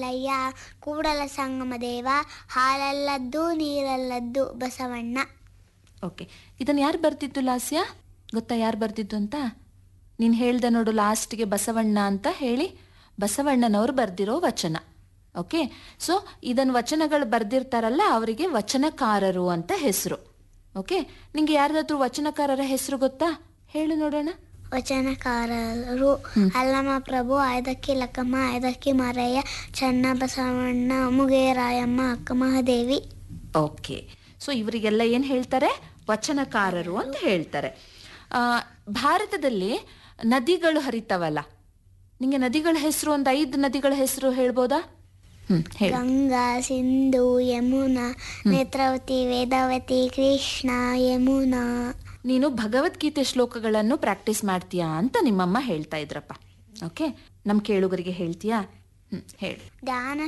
ಮಲ್ಲಯ್ಯ ಕೂಡಲ ಸಂಗಮ ದೇವ ಹಾಲಲ್ಲದ್ದು ನೀರಲ್ಲದ್ದು ಬಸವಣ್ಣ ಓಕೆ ಇದನ್ನು ಯಾರು ಬರ್ತಿತ್ತು ಲಾಸ್ಯ ಗೊತ್ತಾ ಯಾರು ಬರ್ತಿತ್ತು ಅಂತ ನೀನು ಹೇಳ್ದೆ ನೋಡು ಲಾಸ್ಟ್ಗೆ ಬಸವಣ್ಣ ಅಂತ ಹೇಳಿ ಬಸವಣ್ಣನವರು ಬರ್ದಿರೋ ವಚನ ಓಕೆ ಸೊ ಇದನ್ನು ವಚನಗಳು ಬರ್ದಿರ್ತಾರಲ್ಲ ಅವರಿಗೆ ವಚನಕಾರರು ಅಂತ ಹೆಸರು ಓಕೆ ನಿಂಗೆ ಯಾರ್ದಾದ್ರೂ ವಚನಕಾರರ ಹೆಸರು ಗೊತ್ತಾ ಹೇಳು ನೋಡೋಣ ವಚನಕಾರರು ಅಲ್ಲಮ ಪ್ರಭು ಐದಕ್ಕಿ ಲಕ್ಕಮ್ಮ ಐದಕ್ಕಿ ಮಾರಯ್ಯ ಚನ್ನ ಬಸವಣ್ಣ ಮುಗೇರಾಯಮ್ಮ ಅಕ್ಕ ಮಹಾದೇವಿ ಓಕೆ ಸೊ ಇವರಿಗೆಲ್ಲ ಏನು ಹೇಳ್ತಾರೆ ವಚನಕಾರರು ಅಂತ ಹೇಳ್ತಾರೆ ಆ, ಭಾರತದಲ್ಲಿ ನದಿಗಳು ಹರಿತಾವಲ್ಲ ನಿಂಗೆ ನದಿಗಳ ಹೆಸರು ಒಂದು ಐದು ನದಿಗಳ ಹೆಸರು ಹೇಳ್ಬೋದಾ ಹ್ಮ್ ಹೇಳಿ ಗಂಗಾ ಸಿಂಧು ಯಮುನಾ ನೇತ್ರಾವತಿ ವೇದಾವತಿ ಕೃಷ್ಣ ಯಮುನಾ ನೀನು ಭಗವದ್ಗೀತೆ ಶ್ಲೋಕಗಳನ್ನು ಪ್ರಾಕ್ಟೀಸ್ ಮಾಡ್ತೀಯಾ ಅಂತ ನಿಮ್ಮಮ್ಮ ಹೇಳ್ತಾ ಇದ್ರಪ್ಪ ಓಕೆ ನಮ್ಮ ಕೇಳುಗರಿಗೆ ಹೇಳ್ತೀಯಾ ಹ್ಮ್ ಹೇಳು ಧ್ಯಾನ